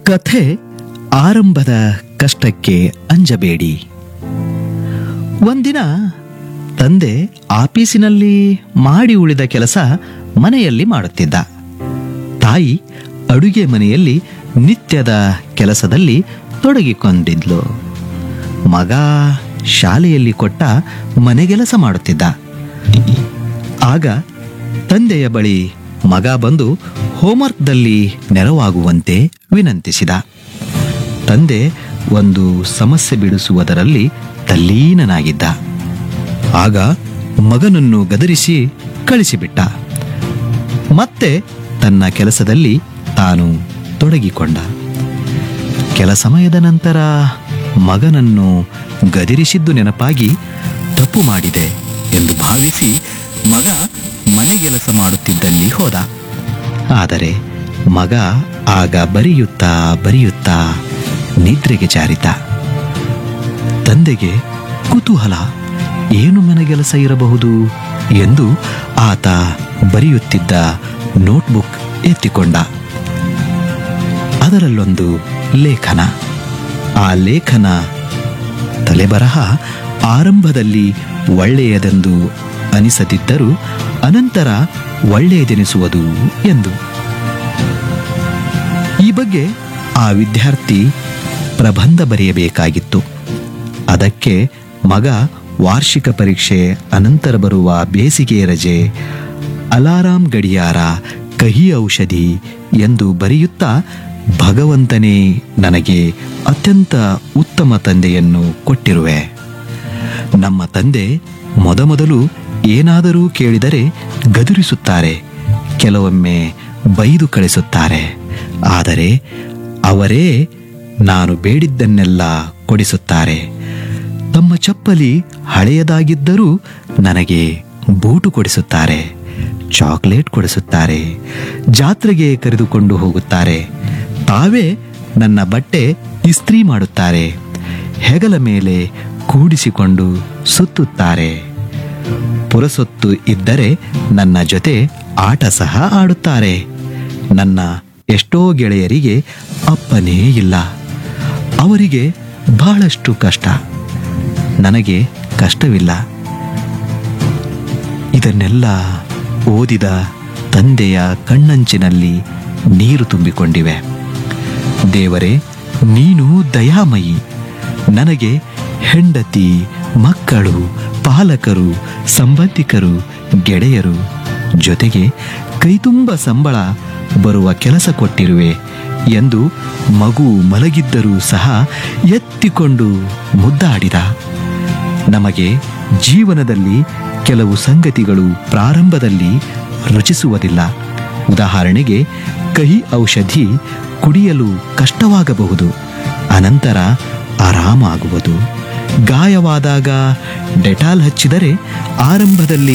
ಕಥೆ ಆರಂಭದ ಕಷ್ಟಕ್ಕೆ ಅಂಜಬೇಡಿ ಒಂದಿನ ತಂದೆ ಆಫೀಸಿನಲ್ಲಿ ಮಾಡಿ ಉಳಿದ ಕೆಲಸ ಮನೆಯಲ್ಲಿ ಮಾಡುತ್ತಿದ್ದ ತಾಯಿ ಅಡುಗೆ ಮನೆಯಲ್ಲಿ ನಿತ್ಯದ ಕೆಲಸದಲ್ಲಿ ತೊಡಗಿಕೊಂಡಿದ್ಲು ಮಗ ಶಾಲೆಯಲ್ಲಿ ಕೊಟ್ಟ ಮನೆಗೆಲಸ ಮಾಡುತ್ತಿದ್ದ ಆಗ ತಂದೆಯ ಬಳಿ ಮಗ ಬಂದು ಹೋಮ್ವರ್ಕ್ದಲ್ಲಿ ನೆರವಾಗುವಂತೆ ವಿನಂತಿಸಿದ ತಂದೆ ಒಂದು ಸಮಸ್ಯೆ ಬಿಡಿಸುವುದರಲ್ಲಿ ತಲ್ಲೀನನಾಗಿದ್ದ ಆಗ ಮಗನನ್ನು ಗದರಿಸಿ ಕಳಿಸಿಬಿಟ್ಟ ಮತ್ತೆ ತನ್ನ ಕೆಲಸದಲ್ಲಿ ತಾನು ತೊಡಗಿಕೊಂಡ ಕೆಲ ಸಮಯದ ನಂತರ ಮಗನನ್ನು ಗದಿರಿಸಿದ್ದು ನೆನಪಾಗಿ ತಪ್ಪು ಮಾಡಿದೆ ಎಂದು ಭಾವಿಸಿ ಮಗ ಮನೆಗೆಲಸ ಮಾಡುತ್ತಿದ್ದಲ್ಲಿ ಹೋದ ಆದರೆ ಮಗ ಆಗ ಬರೆಯುತ್ತಾ ಬರೆಯುತ್ತಾ ನಿದ್ರೆಗೆ ಜಾರಿತ ತಂದೆಗೆ ಕುತೂಹಲ ಏನು ಮನೆಗೆಲಸ ಇರಬಹುದು ಎಂದು ಆತ ಬರೆಯುತ್ತಿದ್ದ ನೋಟ್ಬುಕ್ ಎತ್ತಿಕೊಂಡ ಅದರಲ್ಲೊಂದು ಲೇಖನ ಆ ಲೇಖನ ತಲೆಬರಹ ಆರಂಭದಲ್ಲಿ ಒಳ್ಳೆಯದೆಂದು ಅನಿಸದಿದ್ದರೂ ಅನಂತರ ಒಳ್ಳೆಯದೆನಿಸುವುದು ಎಂದು ಈ ಬಗ್ಗೆ ಆ ವಿದ್ಯಾರ್ಥಿ ಪ್ರಬಂಧ ಬರೆಯಬೇಕಾಗಿತ್ತು ಅದಕ್ಕೆ ಮಗ ವಾರ್ಷಿಕ ಪರೀಕ್ಷೆ ಅನಂತರ ಬರುವ ಬೇಸಿಗೆ ರಜೆ ಅಲಾರಾಂ ಗಡಿಯಾರ ಕಹಿ ಔಷಧಿ ಎಂದು ಬರೆಯುತ್ತಾ ಭಗವಂತನೇ ನನಗೆ ಅತ್ಯಂತ ಉತ್ತಮ ತಂದೆಯನ್ನು ಕೊಟ್ಟಿರುವೆ ನಮ್ಮ ತಂದೆ ಮೊದಮೊದಲು ಏನಾದರೂ ಕೇಳಿದರೆ ಗದುರಿಸುತ್ತಾರೆ ಕೆಲವೊಮ್ಮೆ ಬೈದು ಕಳಿಸುತ್ತಾರೆ ಆದರೆ ಅವರೇ ನಾನು ಬೇಡಿದ್ದನ್ನೆಲ್ಲ ಕೊಡಿಸುತ್ತಾರೆ ತಮ್ಮ ಚಪ್ಪಲಿ ಹಳೆಯದಾಗಿದ್ದರೂ ನನಗೆ ಬೂಟು ಕೊಡಿಸುತ್ತಾರೆ ಚಾಕ್ಲೇಟ್ ಕೊಡಿಸುತ್ತಾರೆ ಜಾತ್ರೆಗೆ ಕರೆದುಕೊಂಡು ಹೋಗುತ್ತಾರೆ ತಾವೇ ನನ್ನ ಬಟ್ಟೆ ಇಸ್ತ್ರಿ ಮಾಡುತ್ತಾರೆ ಹೆಗಲ ಮೇಲೆ ಕೂಡಿಸಿಕೊಂಡು ಸುತ್ತುತ್ತಾರೆ ಪುರಸೊತ್ತು ಇದ್ದರೆ ನನ್ನ ಜೊತೆ ಆಟ ಸಹ ಆಡುತ್ತಾರೆ ನನ್ನ ಎಷ್ಟೋ ಗೆಳೆಯರಿಗೆ ಅಪ್ಪನೇ ಇಲ್ಲ ಅವರಿಗೆ ಬಹಳಷ್ಟು ಕಷ್ಟ ನನಗೆ ಕಷ್ಟವಿಲ್ಲ ಇದನ್ನೆಲ್ಲ ಓದಿದ ತಂದೆಯ ಕಣ್ಣಂಚಿನಲ್ಲಿ ನೀರು ತುಂಬಿಕೊಂಡಿವೆ ದೇವರೇ ನೀನು ದಯಾಮಯಿ ನನಗೆ ಹೆಂಡತಿ ಮಕ್ಕಳು ಪಾಲಕರು ಸಂಬಂಧಿಕರು ಗೆಳೆಯರು ಜೊತೆಗೆ ಕೈತುಂಬ ಸಂಬಳ ಬರುವ ಕೆಲಸ ಕೊಟ್ಟಿರುವೆ ಎಂದು ಮಗು ಮಲಗಿದ್ದರೂ ಸಹ ಎತ್ತಿಕೊಂಡು ಮುದ್ದಾಡಿದ ನಮಗೆ ಜೀವನದಲ್ಲಿ ಕೆಲವು ಸಂಗತಿಗಳು ಪ್ರಾರಂಭದಲ್ಲಿ ರುಚಿಸುವುದಿಲ್ಲ ಉದಾಹರಣೆಗೆ ಕಹಿ ಔಷಧಿ ಕುಡಿಯಲು ಕಷ್ಟವಾಗಬಹುದು ಅನಂತರ ಆರಾಮಾಗುವುದು ಗಾಯವಾದಾಗ ಡೆಟಾಲ್ ಹಚ್ಚಿದರೆ ಆರಂಭದಲ್ಲಿ